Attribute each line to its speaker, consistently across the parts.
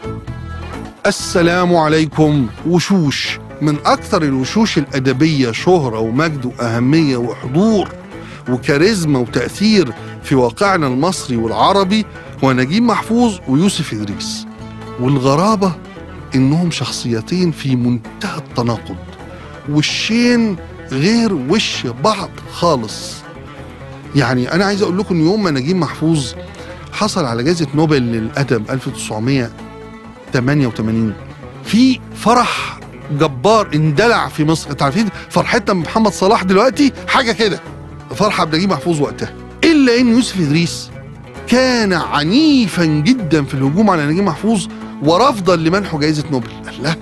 Speaker 1: السلام عليكم وشوش من أكثر الوشوش الأدبية شهرة ومجد وأهمية وحضور وكاريزما وتأثير في واقعنا المصري والعربي هو نجيب محفوظ ويوسف إدريس والغرابة إنهم شخصيتين في منتهى التناقض وشين غير وش بعض خالص يعني أنا عايز أقول لكم يوم ما نجيب محفوظ حصل على جائزة نوبل للأدب 1988 في فرح جبار اندلع في مصر انتوا عارفين فرحتنا بمحمد صلاح دلوقتي حاجه كده فرحه بنجيب محفوظ وقتها الا ان يوسف ادريس كان عنيفا جدا في الهجوم على نجيب محفوظ ورفضا لمنحه جائزه نوبل الله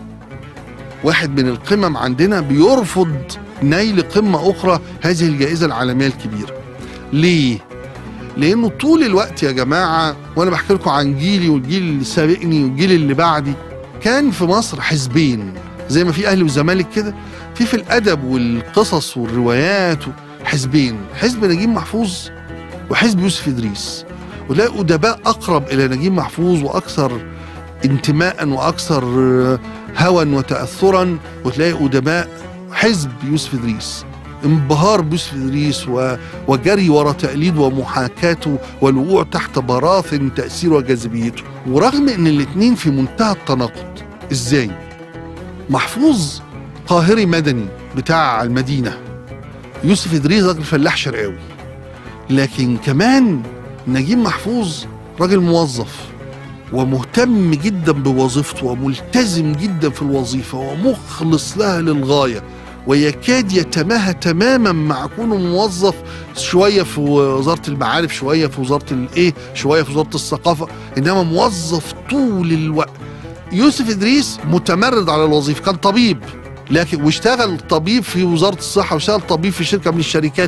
Speaker 1: واحد من القمم عندنا بيرفض نيل قمه اخرى هذه الجائزه العالميه الكبيره ليه لانه طول الوقت يا جماعه وانا بحكي لكم عن جيلي والجيل اللي سابقني والجيل اللي بعدي كان في مصر حزبين زي ما في اهلي وزمالك كده في في الادب والقصص والروايات حزبين حزب نجيب محفوظ وحزب يوسف ادريس وتلاقي ادباء اقرب الى نجيب محفوظ واكثر انتماء واكثر هوى وتاثرا وتلاقي ادباء حزب يوسف ادريس انبهار بيوسف ادريس و... وجري ورا تقليد ومحاكاته والوقوع تحت براثن تاثيره وجاذبيته ورغم ان الاثنين في منتهى التناقض ازاي محفوظ قاهري مدني بتاع المدينه يوسف ادريس راجل فلاح شرقاوي لكن كمان نجيب محفوظ راجل موظف ومهتم جدا بوظيفته وملتزم جدا في الوظيفه ومخلص لها للغايه ويكاد يتماهى تماما مع كونه موظف شويه في وزاره المعارف شويه في وزاره الايه شويه في وزاره الثقافه انما موظف طول الوقت يوسف ادريس متمرد على الوظيفه كان طبيب لكن واشتغل طبيب في وزاره الصحه واشتغل طبيب في شركه من الشركات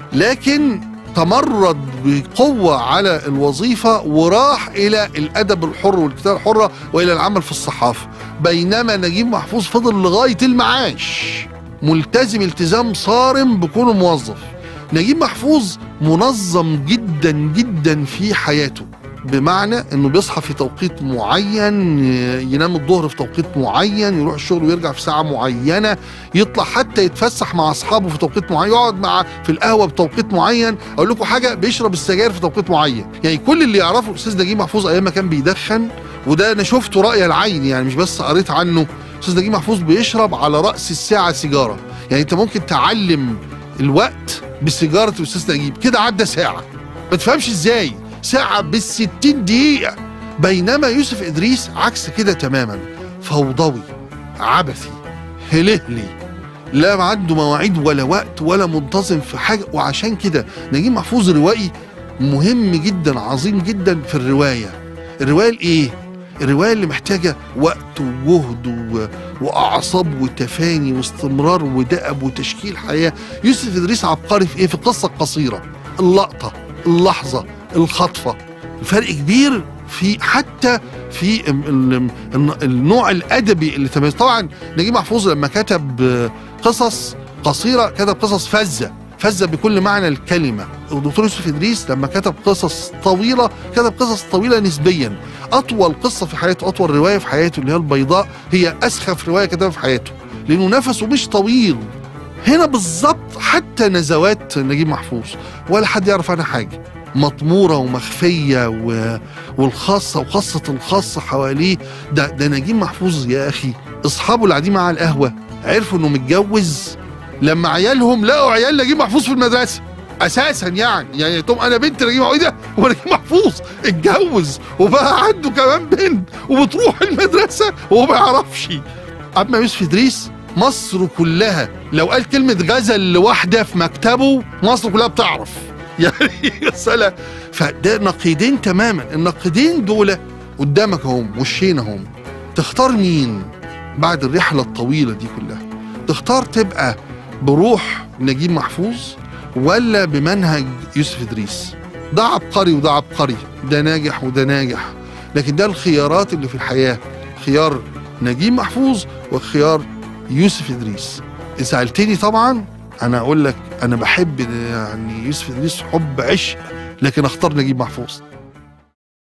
Speaker 1: لكن تمرد بقوة على الوظيفة وراح إلى الأدب الحر والكتابة الحرة وإلى العمل في الصحافة بينما نجيب محفوظ فضل لغاية المعاش ملتزم التزام صارم بكونه موظف نجيب محفوظ منظم جدا جدا في حياته بمعنى انه بيصحى في توقيت معين ينام الظهر في توقيت معين يروح الشغل ويرجع في ساعه معينه يطلع حتى يتفسح مع اصحابه في توقيت معين يقعد مع في القهوه بتوقيت معين اقول لكم حاجه بيشرب السجاير في توقيت معين يعني كل اللي يعرفه الاستاذ نجيب محفوظ ايام ما كان بيدخن وده انا شفته راي العين يعني مش بس قريت عنه الاستاذ نجيب محفوظ بيشرب على راس الساعه سيجاره يعني انت ممكن تعلم الوقت بسيجاره الاستاذ نجيب كده عدى ساعه ما تفهمش ازاي ساعه بالستين دقيقه بينما يوسف ادريس عكس كده تماما فوضوي عبثي هلهلي لا عنده مواعيد ولا وقت ولا منتظم في حاجه وعشان كده نجيب محفوظ روائي مهم جدا عظيم جدا في الروايه الروايه الايه الروايه اللي محتاجه وقت وجهد و... واعصاب وتفاني واستمرار ودأب وتشكيل حياه يوسف ادريس عبقري في ايه في القصه القصيره اللقطه اللحظه الخطفه الفرق كبير في حتى في النوع الادبي اللي تميز طبعا نجيب محفوظ لما كتب قصص قصيره كتب قصص فذه فذ بكل معنى الكلمه الدكتور يوسف ادريس لما كتب قصص طويله كتب قصص طويله نسبيا اطول قصه في حياته اطول روايه في حياته اللي هي البيضاء هي اسخف روايه كتبها في حياته لانه نفسه مش طويل هنا بالظبط حتى نزوات نجيب محفوظ ولا حد يعرف عنها حاجه مطمورة ومخفية و... والخاصة وخاصة الخاصة حواليه ده ده نجيب محفوظ يا أخي أصحابه اللي قاعدين معاه على القهوة عرفوا إنه متجوز لما عيالهم لقوا عيال نجيب محفوظ في المدرسة اساسا يعني يعني تقوم انا بنت نجيب محفوظ ايه ده هو نجيب محفوظ اتجوز وبقى عنده كمان بنت وبتروح المدرسه وهو ما يعرفش اما يوسف ادريس مصر كلها لو قال كلمه غزل لواحده في مكتبه مصر كلها بتعرف يعني مسألة فده نقيضين تماما النقيضين دول قدامك هم وشين هم تختار مين بعد الرحلة الطويلة دي كلها تختار تبقى بروح نجيب محفوظ ولا بمنهج يوسف ادريس ده عبقري وده عبقري ده ناجح وده ناجح لكن ده الخيارات اللي في الحياه خيار نجيب محفوظ وخيار يوسف ادريس إن سالتني طبعا انا اقول لك انا بحب يعني يوسف ادريس حب عشق لكن اختار نجيب محفوظ